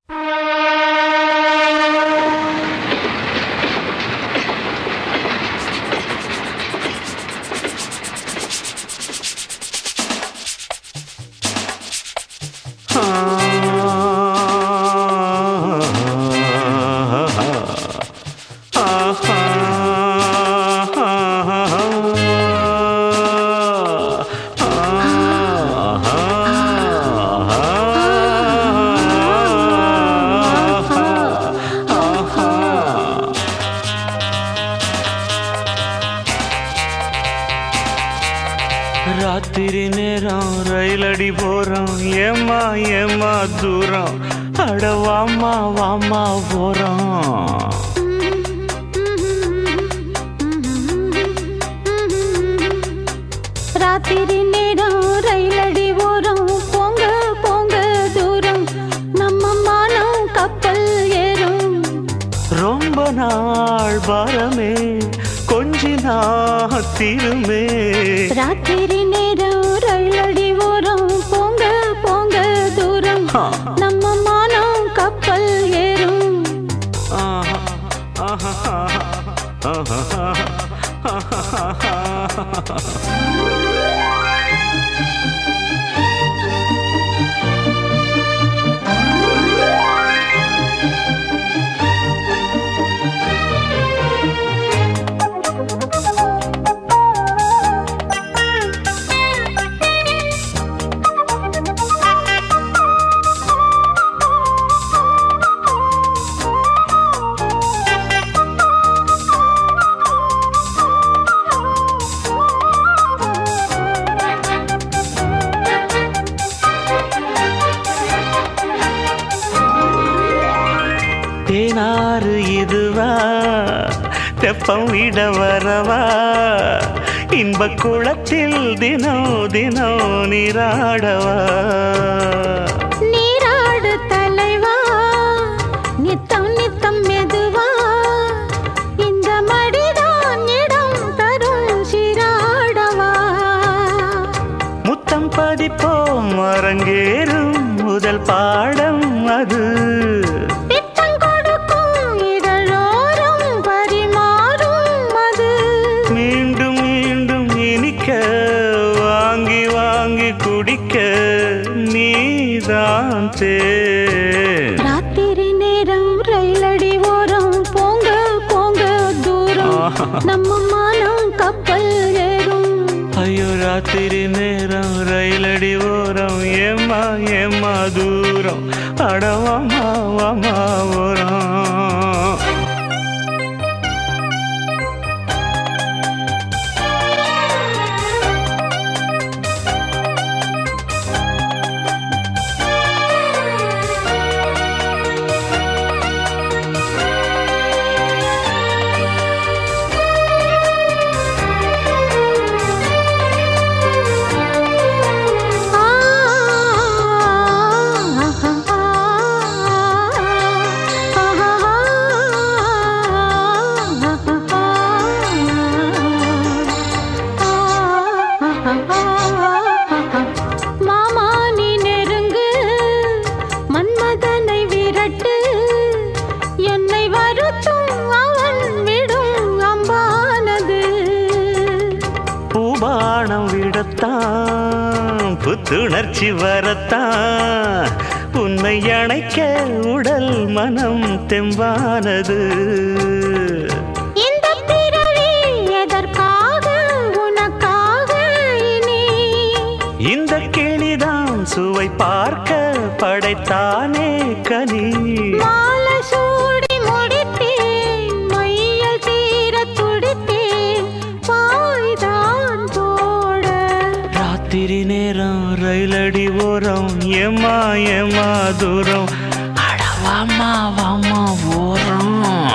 ராத்திரி நேரம் ரயிலடி போறோம் ஏமா ஏமா தூரம் அட வாமா வாமா போறோம் ராத்திரி நேரம் ரயிலடி ஓரம் போங்க போங்க தூரம் நம்ம மானம் கப்பல் ஏறும் ரொம்ப நாள் பாரமே கொஞ்சி நாத்திருமே ராத்திரி நேரம் ரயிலடி ஓரம் போங்க போங்க தூரம் ஆ. நம்ம மானம் கப்பல் ஏறும் ஆஹா, ஆஹா, ஆஹா, ஆஹா, ஆஹா. தேனாறு இதுவா தெப்பம் விட வரவா இன்ப குளத்தில் தினோ தினோ நீராடவா நீராடு தலைவா நித்தம் நித்தம் மெதுவா இந்த மடிதான் இடம் தரும் சிராடவா முத்தம் பதிப்போம் அரங்கேறும் முதல் பாடம் அது பித்தம் கொடுக்கும் இதழோரம் பரிமாறும் அது மீண்டும் மீண்டும் இனிக்க வாங்கி வாங்கி குடிக்க நீதான் தேன் ராத்திரி நேரம் ரயிலடி ஓரம் போங்க போங்க தூரம் ஆஹா. நம்ம மானம் கப்பல் ஏறும் ஐயோ ராத்திரி நேரம் ரயிலடி ஓரம் ஏமா ஏமா தூரம் அடவாமா வாமா ஓரம் ஆ, ஆஹா, மாமா நீ நெருங்கு மன்மதனை விரட்டு என்னை வருத்தும் அவன் விடும் அம்பானது பூபானம் விடத்தான் புத்துணர்ச்சி வரத்தான் உன்னை அணைக்க உடல் மனம் தெம்பானது இந்த பிறவி எதற்காக உனக்காக இனி இந்த கிளிதான் சுவை பார்க்க படைத்தானே கனி மாலை சூடி முடித்தேன் மையல் தீர துடித்தேன் பாய்தான் போட ராத்திரி நேரம் ரயிலடி ஓரம் ஏமா ஏமா தூரம் அட வாமா வாமா ஓரம்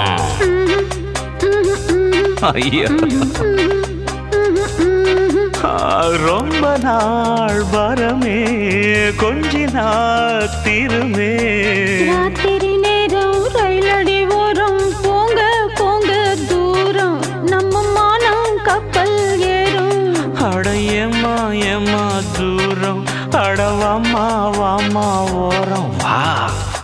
ஐயா ஆ, ரொம்ப நாள் வரமே கொஞ்சி நாத்திருமே ராத்திரி நேரம் ரயிலடி ஓரம் போங்க போங்க தூரம் நம்ம மானம் கப்பல் ஏறும் அட ஏமா ஏமா தூரம் அட வாமா வாமா ஓரம் வா